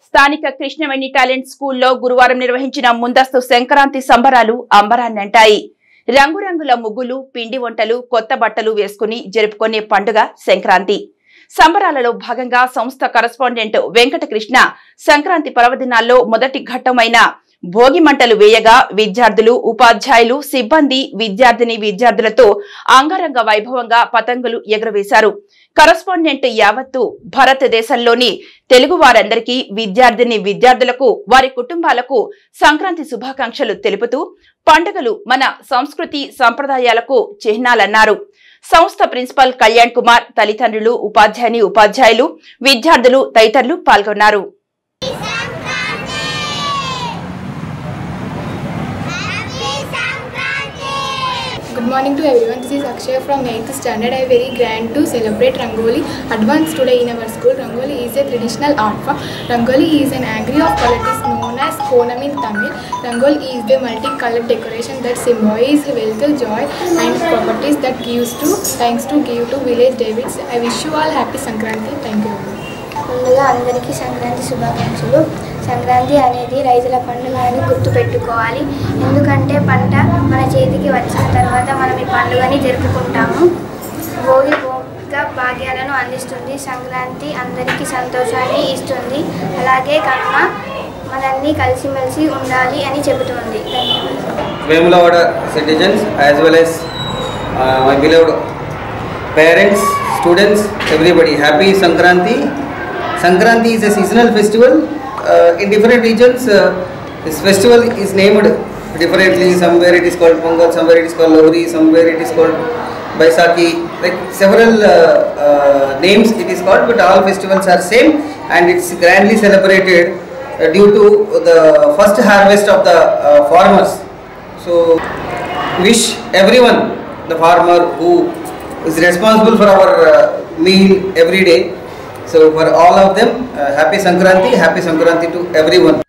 స్థానిక కృష్ణవేణి టాలెంట్ స్కూల్లో గురువారం నిర్వహించిన ముందస్తు సంక్రాంతి సంబరాలు అంబరాన్నంటాయి రంగురంగుల ముగ్గులు పిండి వంటలు కొత్త బట్టలు వేసుకుని జరుపుకునే పండుగ సంక్రాంతి సంబరాలలో భాగంగా సంస్థ కరస్పాండెంట్ వెంకటకృష్ణ సంక్రాంతి పర్వదినాల్లో మొదటి ఘట్టమైన భోగి మంటలు వేయగా విద్యార్థులు ఉపాధ్యాయులు సిబ్బంది విద్యార్థిని విద్యార్థులతో అంగరంగ వైభవంగా పతంగులు ఎగురవేశారు కరస్పాండెంట్ యావత్తు భారతదేశంలోని తెలుగు వారందరికీ విద్యార్థిని విద్యార్థులకు వారి కుటుంబాలకు సంక్రాంతి శుభాకాంక్షలు తెలుపుతూ పండుగలు మన సంస్కృతి సంప్రదాయాలకు చిహ్నాలన్నారు సంస్థ ప్రిన్సిపల్ కళ్యాణ్ కుమార్ తల్లిదండ్రులు ఉపాధ్యాయుని ఉపాధ్యాయులు విద్యార్థులు తదితరులు పాల్గొన్నారు Good morning to everyone. This is Akshay from 8th standard. I very grand to celebrate Rangoli advance today in our school. Rangoli is a traditional art form. Rangoli is an agri of color is known as Konam in Tamil. Rangoli is the multicolored decoration that symbolizes wealth, joy and properties that gives to thanks to give to village Davids. I wish you all happy Sankranti. Thank you. ముందుగా అందరికీ సంక్రాంతి శుభాకాంక్షలు సంక్రాంతి అనేది రైతుల పండుగ అని గుర్తుపెట్టుకోవాలి ఎందుకంటే పంట మన చేతికి వచ్చిన తర్వాత మనం ఈ పండుగని జరుపుకుంటాము భోగి భోగ భాగ్యాలను అందిస్తుంది సంక్రాంతి అందరికీ సంతోషాన్ని ఇస్తుంది అలాగే కనుమ మనల్ని కలిసిమెలిసి ఉండాలి అని చెబుతుంది ధన్యవాదాలు Vemulavaada citizens as well as uh, my beloved parents, students, everybody. Happy Sankranti. Sankranti is a seasonal festival. Uh, in different regions, uh, this festival is named differently. Somewhere it is called Pongal, somewhere it is called Lohri, somewhere it is called Baisakhi. Like several uh, uh, names it is called, but all festivals are same and it's grandly celebrated uh, due to the first harvest of the uh, farmers. So, wish everyone, the farmer who is responsible for our uh, meal every day. So, for all of them, uh, happy Sankranti, happy Sankranti to everyone.